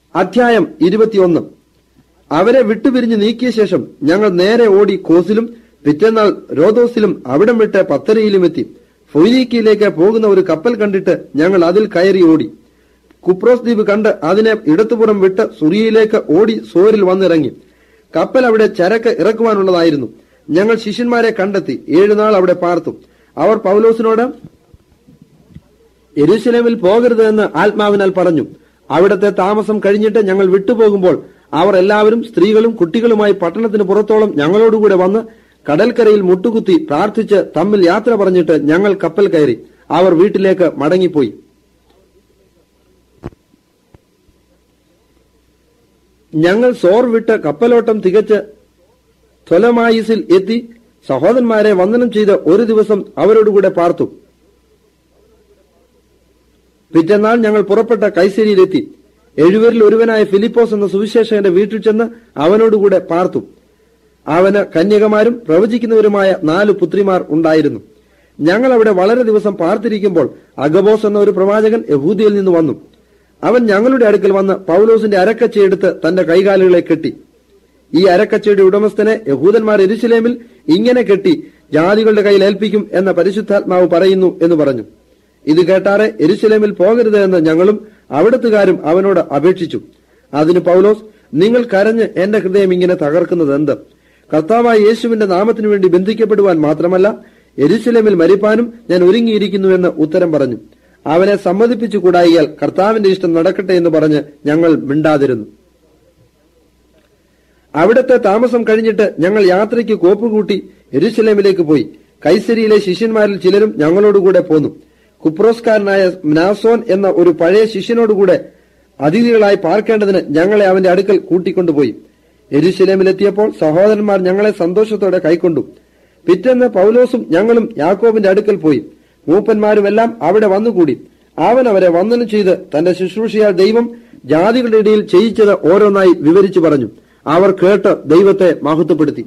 അധ്യായം ഇരുപത്തിയൊന്ന് അവരെ വിട്ടുപിരിഞ്ഞ് നീക്കിയ ശേഷം ഞങ്ങൾ നേരെ ഓടി കോസിലും പിറ്റേന്നാൾ റോദോസിലും അവിടം വിട്ട് പത്തരയിലും എത്തി ഫൊയ്നീക്കിയിലേക്ക് പോകുന്ന ഒരു കപ്പൽ കണ്ടിട്ട് ഞങ്ങൾ അതിൽ കയറി ഓടി കുപ്രോസ് ദ്വീപ് കണ്ട് അതിനെ ഇടത്തുപുറം വിട്ട് സുറിയയിലേക്ക് ഓടി സോരിൽ വന്നിറങ്ങി കപ്പൽ അവിടെ ചരക്ക് ഇറക്കുവാനുള്ളതായിരുന്നു ഞങ്ങൾ ശിഷ്യന്മാരെ കണ്ടെത്തി ഏഴുനാൾ അവിടെ പാർത്തു അവർ പൗലോസിനോട് യെരൂശലേമിൽ പോകരുത് എന്ന് ആത്മാവിനാൽ പറഞ്ഞു അവിടത്തെ താമസം കഴിഞ്ഞിട്ട് ഞങ്ങൾ വിട്ടുപോകുമ്പോൾ അവർ എല്ലാവരും സ്ത്രീകളും കുട്ടികളുമായി പട്ടണത്തിന് പുറത്തോളം ഞങ്ങളോടുകൂടെ വന്ന് കടൽക്കരയിൽ മുട്ടുകുത്തി പ്രാർത്ഥിച്ച് തമ്മിൽ യാത്ര പറഞ്ഞിട്ട് ഞങ്ങൾ കപ്പൽ കയറി അവർ വീട്ടിലേക്ക് മടങ്ങിപ്പോയി ഞങ്ങൾ സോർ വിട്ട് കപ്പലോട്ടം തികച്ച് തൊലമായിസിൽ എത്തി സഹോദരന്മാരെ വന്ദനം ചെയ്ത് ഒരു ദിവസം അവരോടുകൂടെ പാർത്തു പിറ്റന്നാൾ ഞങ്ങൾ പുറപ്പെട്ട കൈസരിയിലെത്തി എഴുവരിൽ ഒരുവനായ ഫിലിപ്പോസ് എന്ന സുവിശേഷകന്റെ വീട്ടിൽ ചെന്ന് അവനോടുകൂടെ പാർത്തു അവന് കന്യകമാരും പ്രവചിക്കുന്നവരുമായ നാല് പുത്രിമാർ ഉണ്ടായിരുന്നു ഞങ്ങൾ അവിടെ വളരെ ദിവസം പാർത്തിരിക്കുമ്പോൾ അഗബോസ് എന്ന ഒരു പ്രവാചകൻ യഹൂദിയിൽ നിന്ന് വന്നു അവൻ ഞങ്ങളുടെ അടുക്കൽ വന്ന് പൗലോസിന്റെ അരക്കച്ചയെടുത്ത് തന്റെ കൈകാലുകളെ കെട്ടി ഈ അരക്കച്ചയുടെ ഉടമസ്ഥനെ യഹൂദന്മാർ എരുശലേമിൽ ഇങ്ങനെ കെട്ടി ജാതികളുടെ കയ്യിൽ ഏൽപ്പിക്കും എന്ന പരിശുദ്ധാത്മാവ് പറയുന്നു എന്ന് പറഞ്ഞു ഇത് കേട്ടാറെ എരുശലേമിൽ പോകരുത് എന്ന് ഞങ്ങളും അവിടത്തുകാരും അവനോട് അപേക്ഷിച്ചു അതിന് പൗലോസ് നിങ്ങൾ കരഞ്ഞ് എന്റെ ഹൃദയം ഇങ്ങനെ തകർക്കുന്നത് എന്ത് കർത്താവായ യേശുവിന്റെ നാമത്തിനു വേണ്ടി ബന്ധിക്കപ്പെടുവാൻ മാത്രമല്ല എരുശലേമിൽ മരിപ്പാനും ഞാൻ ഒരുങ്ങിയിരിക്കുന്നുവെന്ന് ഉത്തരം പറഞ്ഞു അവനെ സമ്മതിപ്പിച്ചു കൂടായിയാൽ കർത്താവിന്റെ ഇഷ്ടം നടക്കട്ടെ എന്ന് പറഞ്ഞ് ഞങ്ങൾ മിണ്ടാതിരുന്നു അവിടുത്തെ താമസം കഴിഞ്ഞിട്ട് ഞങ്ങൾ യാത്രയ്ക്ക് കോപ്പുകൂട്ടി എരുശലേമിലേക്ക് പോയി കൈസരിയിലെ ശിഷ്യന്മാരിൽ ചിലരും ഞങ്ങളോടുകൂടെ പോന്നു കുപ്രോസ്കാരനായ മ്നാസോൻ എന്ന ഒരു പഴയ ശിഷ്യനോടുകൂടെ അതിഥികളായി പാർക്കേണ്ടതിന് ഞങ്ങളെ അവന്റെ അടുക്കൽ കൂട്ടിക്കൊണ്ടുപോയി എരുശലേമിലെത്തിയപ്പോൾ സഹോദരന്മാർ ഞങ്ങളെ സന്തോഷത്തോടെ കൈക്കൊണ്ടു പിറ്റേന്ന് പൗലോസും ഞങ്ങളും യാക്കോബിന്റെ അടുക്കൽ പോയി മൂപ്പന്മാരുമെല്ലാം അവിടെ വന്നുകൂടി അവൻ അവരെ വന്ദനം ചെയ്ത് തന്റെ ശുശ്രൂഷയാൽ ദൈവം ജാതികളുടെ ഇടയിൽ ചെയ്യിച്ചത് ഓരോന്നായി വിവരിച്ചു പറഞ്ഞു അവർ കേട്ട് ദൈവത്തെ മഹത്വപ്പെടുത്തി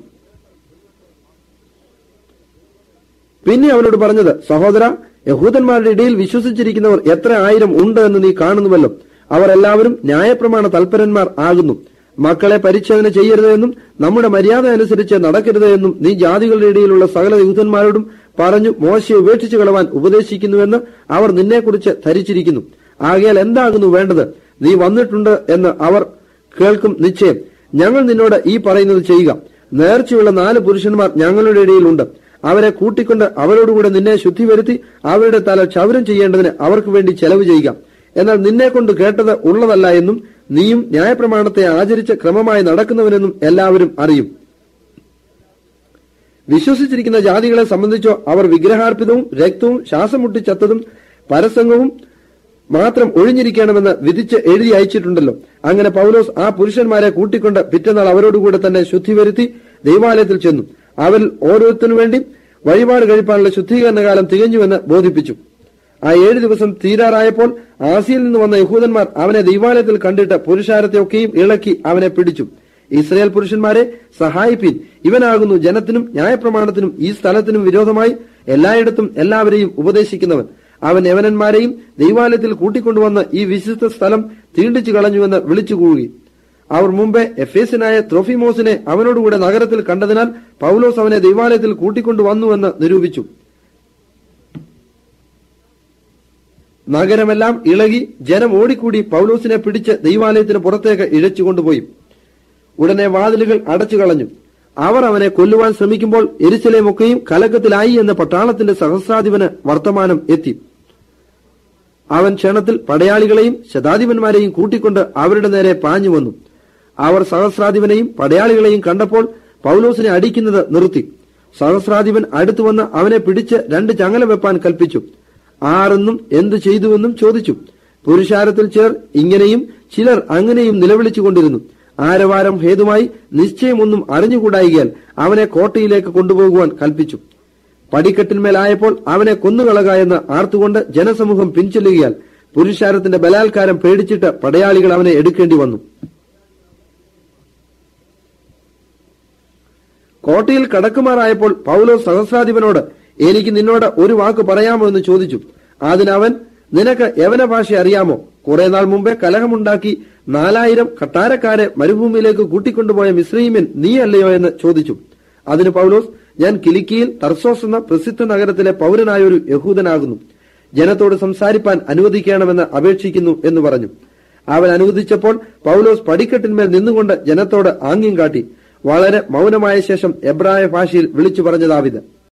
പിന്നെ അവനോട് പറഞ്ഞത് സഹോദര യഹൂദന്മാരുടെ ഇടയിൽ വിശ്വസിച്ചിരിക്കുന്നവർ എത്ര ആയിരം ഉണ്ട് എന്ന് നീ കാണുന്നുവല്ലോ അവർ എല്ലാവരും ന്യായപ്രമാണ തൽപരന്മാർ ആകുന്നു മക്കളെ പരിച്ഛേദന ചെയ്യരുത് എന്നും നമ്മുടെ മര്യാദ അനുസരിച്ച് നടക്കരുത് എന്നും നീ ജാതികളുടെ ഇടയിലുള്ള സകല യൂഥന്മാരോടും പറഞ്ഞു മോശയെ ഉപേക്ഷിച്ചു കളവാൻ ഉപദേശിക്കുന്നുവെന്ന് അവർ നിന്നെക്കുറിച്ച് ധരിച്ചിരിക്കുന്നു ആകയാൽ എന്താകുന്നു വേണ്ടത് നീ വന്നിട്ടുണ്ട് എന്ന് അവർ കേൾക്കും നിശ്ചയം ഞങ്ങൾ നിന്നോട് ഈ പറയുന്നത് ചെയ്യുക നേർച്ചയുള്ള നാല് പുരുഷന്മാർ ഞങ്ങളുടെ ഇടയിലുണ്ട് അവരെ കൂട്ടിക്കൊണ്ട് അവരോടുകൂടെ നിന്നെ ശുദ്ധി വരുത്തി അവരുടെ തല ക്ഷൗരം ചെയ്യേണ്ടതിന് അവർക്ക് വേണ്ടി ചെലവ് ചെയ്യുക എന്നാൽ നിന്നെ കൊണ്ട് കേട്ടത് ഉള്ളതല്ല എന്നും നീയും ന്യായപ്രമാണത്തെ ആചരിച്ച് ക്രമമായി നടക്കുന്നവനെന്നും എല്ലാവരും അറിയും വിശ്വസിച്ചിരിക്കുന്ന ജാതികളെ സംബന്ധിച്ചോ അവർ വിഗ്രഹാർപ്പിതവും രക്തവും ശ്വാസം മുട്ടിച്ചത്തതും പരസംഗവും മാത്രം ഒഴിഞ്ഞിരിക്കണമെന്ന് വിധിച്ച് എഴുതി അയച്ചിട്ടുണ്ടല്ലോ അങ്ങനെ പൗലോസ് ആ പുരുഷന്മാരെ കൂട്ടിക്കൊണ്ട് പിറ്റന്നാൾ അവരോടുകൂടെ തന്നെ ശുദ്ധി വരുത്തി ദൈവാലയത്തിൽ ചെന്നു അവരിൽ ഓരോരുത്തരു വേണ്ടി വഴിപാട് കഴിപ്പാനുള്ള ശുദ്ധീകരണ കാലം തികഞ്ഞുവെന്ന് ബോധിപ്പിച്ചു ആ ഏഴ് ദിവസം തീരാറായപ്പോൾ ആസിയിൽ നിന്ന് വന്ന യഹൂദന്മാർ അവനെ ദൈവാലയത്തിൽ കണ്ടിട്ട് പുരുഷാരത്തെ ഒക്കെയും ഇളക്കി അവനെ പിടിച്ചു ഇസ്രയേൽ പുരുഷന്മാരെ സഹായിപ്പീൻ ഇവനാകുന്നു ജനത്തിനും ന്യായപ്രമാണത്തിനും ഈ സ്ഥലത്തിനും വിരോധമായി എല്ലായിടത്തും എല്ലാവരെയും ഉപദേശിക്കുന്നവൻ അവൻ യവനന്മാരെയും ദൈവാലയത്തിൽ കൂട്ടിക്കൊണ്ടുവന്ന് ഈ വിശുദ്ധ സ്ഥലം തീണ്ടിച്ചു കളഞ്ഞുവെന്ന് വിളിച്ചു കൂകി അവർ മുമ്പേ എഫേസിനായ ത്രോഫിമോസിനെ അവനോടുകൂടെ നഗരത്തിൽ കണ്ടതിനാൽ പൗലോസ് അവനെ ദൈവാലയത്തിൽ കൂട്ടിക്കൊണ്ടുവന്നുവെന്ന് നിരൂപിച്ചു നഗരമെല്ലാം ഇളകി ജനം ഓടിക്കൂടി പൗലോസിനെ പിടിച്ച് ദൈവാലയത്തിന് പുറത്തേക്ക് ഇഴച്ചുകൊണ്ടുപോയി ഉടനെ വാതിലുകൾ അടച്ചു കളഞ്ഞു അവർ അവനെ കൊല്ലുവാൻ ശ്രമിക്കുമ്പോൾ എരിശിലേമൊക്കെയും കലക്കത്തിലായി എന്ന പട്ടാളത്തിന്റെ സഹസ്രാധിപന് വർത്തമാനം എത്തി അവൻ ക്ഷണത്തിൽ പടയാളികളെയും ശതാധിപന്മാരെയും കൂട്ടിക്കൊണ്ട് അവരുടെ നേരെ പാഞ്ഞു വന്നു അവർ സഹസ്രാധിപനെയും പടയാളികളെയും കണ്ടപ്പോൾ പൗലോസിനെ അടിക്കുന്നത് നിർത്തി സഹസ്രാധിപൻ അടുത്തു വന്ന് അവനെ പിടിച്ച് രണ്ട് ചങ്ങല വെപ്പാൻ കൽപ്പിച്ചു ആരെന്നും എന്തു ചെയ്തുവെന്നും ചോദിച്ചു പുരുഷാരത്തിൽ ചേർ ഇങ്ങനെയും ചിലർ അങ്ങനെയും നിലവിളിച്ചുകൊണ്ടിരുന്നു ആരവാരം ഹേതുമായി നിശ്ചയമൊന്നും അറിഞ്ഞുകൂടായികയാൽ അവനെ കോട്ടയിലേക്ക് കൊണ്ടുപോകുവാൻ കൽപ്പിച്ചു പടിക്കെട്ടിന്മേലായപ്പോൾ അവനെ കൊന്നുകളക എന്ന് ആർത്തുകൊണ്ട് ജനസമൂഹം പിൻചെല്ലുകയാൽ പുരുഷാരത്തിന്റെ ബലാത്കാരം പേടിച്ചിട്ട് പടയാളികൾ അവനെ എടുക്കേണ്ടി വന്നു കോട്ടയിൽ കടക്കുമാറായപ്പോൾ പൗലോ സഹസ്രാധിപനോട് എനിക്ക് നിന്നോട് ഒരു വാക്ക് പറയാമോ എന്ന് ചോദിച്ചു അതിനവൻ നിനക്ക് യവന ഭാഷ അറിയാമോ കുറെ നാൾ മുമ്പേ കലഹമുണ്ടാക്കി നാലായിരം കട്ടാരക്കാരെ മരുഭൂമിയിലേക്ക് കൂട്ടിക്കൊണ്ടുപോയ മിശ്രീമിൻ നീയല്ലയോ എന്ന് ചോദിച്ചു അതിന് പൗലോസ് ഞാൻ കിലിക്കിയിൽ തർസോസ് എന്ന പ്രസിദ്ധ നഗരത്തിലെ പൗരനായ ഒരു യഹൂദനാകുന്നു ജനത്തോട് സംസാരിപ്പാൻ അനുവദിക്കണമെന്ന് അപേക്ഷിക്കുന്നു എന്ന് പറഞ്ഞു അവൻ അനുവദിച്ചപ്പോൾ പൗലോസ് പടിക്കെട്ടിന്മേൽ നിന്നുകൊണ്ട് ജനത്തോട് ആംഗ്യം കാട്ടി വളരെ മൗനമായ ശേഷം എബ്രായ ഭാഷയിൽ വിളിച്ചു പറഞ്ഞതാവിത്